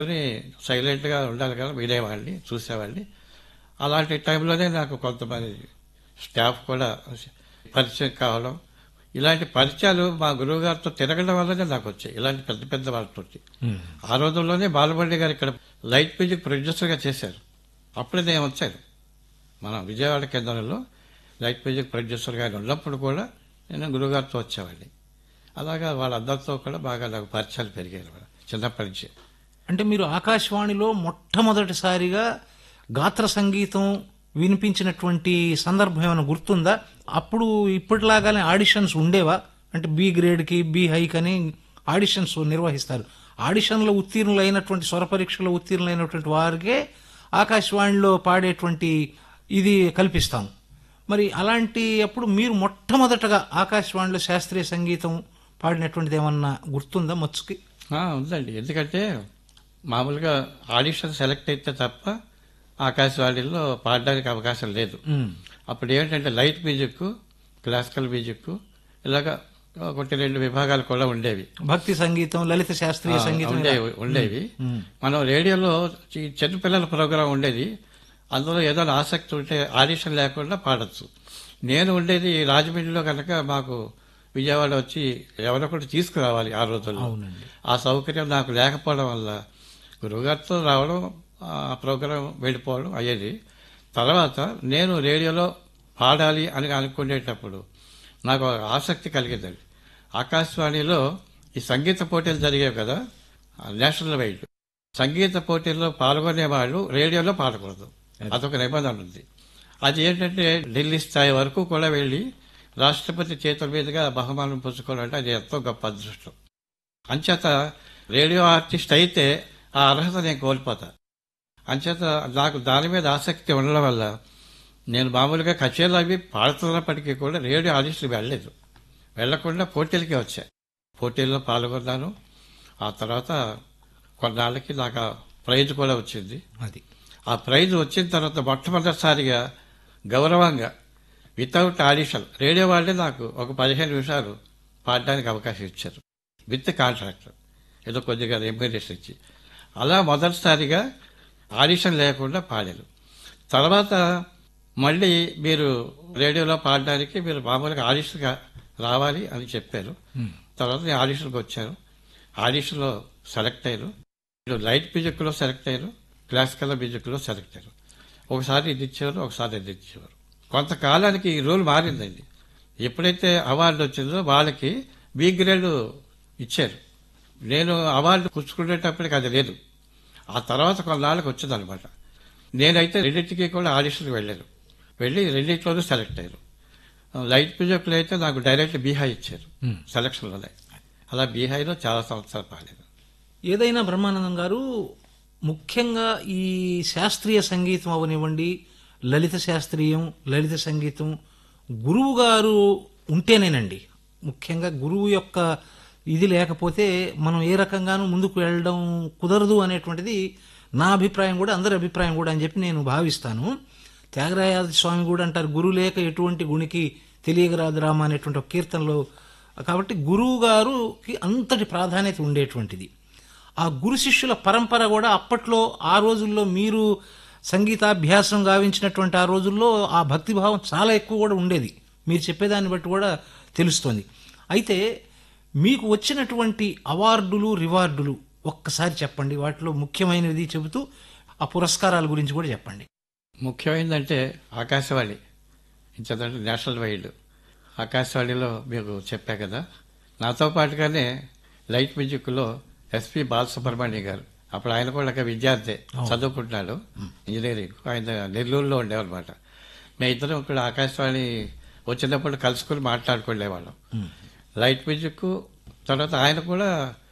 సైలెంట్గా ఉండాలి కదా వినేవాడిని చూసేవాడిని అలాంటి టైంలోనే నాకు కొంతమంది స్టాఫ్ కూడా పరిచయం కావడం ఇలాంటి పరిచయాలు మా గురువు గారితో తిరగడం వల్లనే నాకు వచ్చాయి ఇలాంటి పెద్ద పెద్ద వాళ్ళతో ఆ రోజుల్లోనే బాలబండి గారు ఇక్కడ లైట్ మ్యూజిక్ ప్రొడ్యూసర్గా చేశారు అప్పుడే నేను వచ్చాను మన విజయవాడ కేంద్రంలో లైట్ మ్యూజిక్ ప్రొడ్యూసర్గా ఆయన ఉన్నప్పుడు కూడా నేను గురువుగారితో వచ్చేవాడిని అలాగా వాళ్ళందరితో కూడా బాగా నాకు పరిచయాలు పెరిగాయి అన్నమాట. చిన్నప్పటి నుంచి అంటే మీరు ఆకాశవాణిలో మొట్టమొదటిసారిగా గాత్ర సంగీతం వినిపించినటువంటి సందర్భం ఏమైనా గుర్తుందా అప్పుడు ఇప్పటిలాగానే ఆడిషన్స్ ఉండేవా అంటే బి గ్రేడ్కి బి హైక్ అని ఆడిషన్స్ నిర్వహిస్తారు ఆడిషన్లో ఉత్తీర్ణులైనటువంటి స్వర పరీక్షలో ఉత్తీర్ణులైనటువంటి వారికే ఆకాశవాణిలో పాడేటువంటి ఇది కల్పిస్తాం మరి అలాంటి అప్పుడు మీరు మొట్టమొదటగా ఆకాశవాణిలో శాస్త్రీయ సంగీతం పాడినటువంటిది ఏమన్నా గుర్తుందా మచ్చుకి ఆ, ఉందండి ఎందుకంటే మామూలుగా ఆడిషన్ సెలెక్ట్ అయితే తప్ప ఆకాశవాణిలో పాడడానికి అవకాశం లేదు ఉమ్. అప్పుడు ఏంటంటే లైట్ మ్యూజిక్ క్లాసికల్ మ్యూజిక్ ఇలాగా ఒకటి రెండు విభాగాలు కూడా ఉండేవి భక్తి సంగీతం లలిత శాస్త్రీయ ఆ, సంగీతం ఇలా. ఉండేవి ఉండేవి మనం రేడియోలో ఈ చిన్నపిల్లల ప్రోగ్రాం ఉండేది అందులో ఏదైనా ఆసక్తి ఉంటే ఆడిషన్ లేకుండా పాడొచ్చు నేను ఉండేది రాజమండ్రిలో కనుక మాకు విజయవాడ వచ్చి ఎవరొకటి తీసుకురావాలి ఆ రోజుల్లో అవునండి ఆ సౌకర్యం నాకు లేకపోవడం వల్ల గురువుగారితో రావడం ఆ ప్రోగ్రాం వెళ్ళిపోవడం అయ్యేది తర్వాత నేను రేడియోలో పాడాలి అని అనుకునేటప్పుడు నాకు ఒక ఆసక్తి కలిగిందండి ఆకాశవాణిలో ఈ సంగీత పోటీలు జరిగేవి కదా ఆ నేషనల్ వైడ్ సంగీత పోటీల్లో పాల్గొనే వాళ్ళు రేడియోలో పాడకూడదు అదొక నిబంధన ఉంది అది ఏంటంటే ఢిల్లీ స్థాయి వరకు కూడా వెళ్ళి రాష్ట్రపతి చేతుల మీదుగా బహుమానం పుచ్చుకోవడం అంటే అది ఎంతో గొప్ప అదృష్టం అంచేత రేడియో ఆర్టిస్ట్ అయితే ఆ అర్హత నేను కోల్పోతా అంచేత నాకు దాని మీద ఆసక్తి ఉండడం వల్ల నేను మామూలుగా కచేరీలు అవి పాడుతున్నప్పటికీ కూడా రేడియో ఆడిషన్లు వెళ్ళలేదు వెళ్లకుండా పోటీలకి వచ్చా పోటీల్లో పాల్గొన్నాను ఆ తర్వాత కొన్నాళ్ళకి నాకు ఆ ప్రైజ్ కూడా వచ్చింది అది ఆ ప్రైజ్ వచ్చిన తర్వాత మొట్టమొదటిసారిగా గౌరవంగా వితౌట్ ఆడిషన్ రేడియో వాళ్ళే నాకు ఒక పదిహేను నిమిషాలు పాడడానికి అవకాశం ఇచ్చారు విత్ కాంట్రాక్ట్ ఏదో కొద్దిగా రెమ్యూనరేషన్ ఇచ్చి అలా మొదటిసారిగా ఆడిషన్ లేకుండా పాడారు తర్వాత మళ్ళీ మీరు రేడియోలో పాడడానికి మీరు మామూలుగా ఆడిషన్గా రావాలి అని చెప్పారు తర్వాత నేను ఆడిషన్కి వచ్చాను ఆడిషన్లో సెలెక్ట్ అయ్యారు మీరు లైట్ మ్యూజిక్లో సెలెక్ట్ అయ్యారు క్లాసికల్ మ్యూజిక్లో సెలెక్ట్ అయ్యారు ఒకసారి ఇది ఇచ్చేవారు ఒకసారి ఇది ఇచ్చేవారు కొంతకాలానికి ఈ రూల్ మారిందండి ఎప్పుడైతే అవార్డు వచ్చిందో వాళ్ళకి బి గ్రేడ్ ఇచ్చారు నేను అవార్డు పుచ్చుకునేటప్పటికి అది లేదు ఆ తర్వాత కొన్నాళ్ళకి వచ్చిందనమాట నేనైతే రెండింటికి కూడా ఆడిషన్కి వెళ్ళాను వెళ్ళి రెండింటిలోనూ సెలెక్ట్ అయ్యారు లైట్ మ్యూజిక్లో అయితే నాకు డైరెక్ట్ బీహా ఇచ్చారు సెలక్షన్లోనే అలా బీహాయిలో చాలా సంవత్సరాలు పాడాను ఏదైనా బ్రహ్మానందం గారు ముఖ్యంగా ఈ శాస్త్రీయ సంగీతం అవనివ్వండి లలిత శాస్త్రీయం లలిత సంగీతం గురువు గారు ఉంటేనేనండి ముఖ్యంగా గురువు యొక్క ఇది లేకపోతే మనం ఏ రకంగానూ ముందుకు వెళ్ళడం కుదరదు అనేటువంటిది నా అభిప్రాయం కూడా అందరి అభిప్రాయం కూడా అని చెప్పి నేను భావిస్తాను త్యాగరాజ స్వామి కూడా అంటారు గురువు లేక ఎటువంటి గుణికి తెలియగరాదు రామ అనేటువంటి ఒక కీర్తనలో కాబట్టి గురువు గారుకి అంతటి ప్రాధాన్యత ఉండేటువంటిది ఆ గురు శిష్యుల పరంపర కూడా అప్పట్లో ఆ రోజుల్లో మీరు సంగీతాభ్యాసం గావించినటువంటి ఆ రోజుల్లో ఆ భక్తిభావం చాలా ఎక్కువ కూడా ఉండేది మీరు చెప్పేదాన్ని బట్టి కూడా తెలుస్తోంది అయితే మీకు వచ్చినటువంటి అవార్డులు రివార్డులు ఒక్కసారి చెప్పండి వాటిలో ముఖ్యమైనది చెబుతూ ఆ పురస్కారాల గురించి కూడా చెప్పండి ముఖ్యమైనదంటే ఆకాశవాణి ఇంతదంటే నేషనల్ వైడ్ ఆకాశవాణిలో మీకు చెప్పా కదా నాతో పాటుగానే లైట్ మ్యూజిక్లో ఎస్పి బాలసుబ్రహ్మణ్యం గారు అప్పుడు ఆయన కూడా ఒక విద్యార్థి చదువుకుంటున్నాడు ఇంజనీరింగ్ ఆయన నెల్లూరులో ఉండేవన్నమాట మేము ఇద్దరం ఇక్కడ ఆకాశవాణి వచ్చినప్పుడు కలుసుకుని మాట్లాడుకునేవాళ్ళం లైట్ మ్యూజిక్ తర్వాత ఆయన కూడా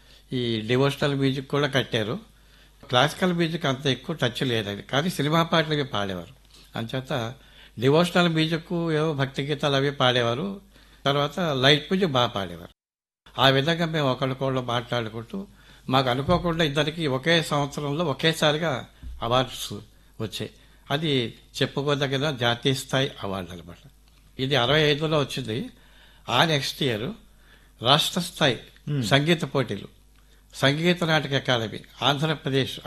ఈ డివోషనల్ మ్యూజిక్ కూడా కట్టారు క్లాసికల్ మ్యూజిక్ అంత ఎక్కువ టచ్ లేదండి కానీ సినిమా పాటలు అవి పాడేవారు అంచేత డివోషనల్ మ్యూజిక్ ఏవో భక్తి గీతాలు అవి పాడేవారు తర్వాత లైట్ మ్యూజిక్ బాగా పాడేవారు ఆ విధంగా మేము ఒకరికొకళ్ళు మాట్లాడుకుంటూ మాకు అనుకోకుండా ఇద్దరికి ఒకే సంవత్సరంలో ఒకేసారిగా అవార్డ్స్ వచ్చాయి అది చెప్పుకోదగిన జాతీయ స్థాయి అవార్డు అనమాట ఇది అరవై ఐదులో వచ్చింది ఆ నెక్స్ట్ ఇయర్ రాష్ట్ర స్థాయి సంగీత పోటీలు సంగీత నాటక అకాడమీ ఆంధ్రప్రదేశ్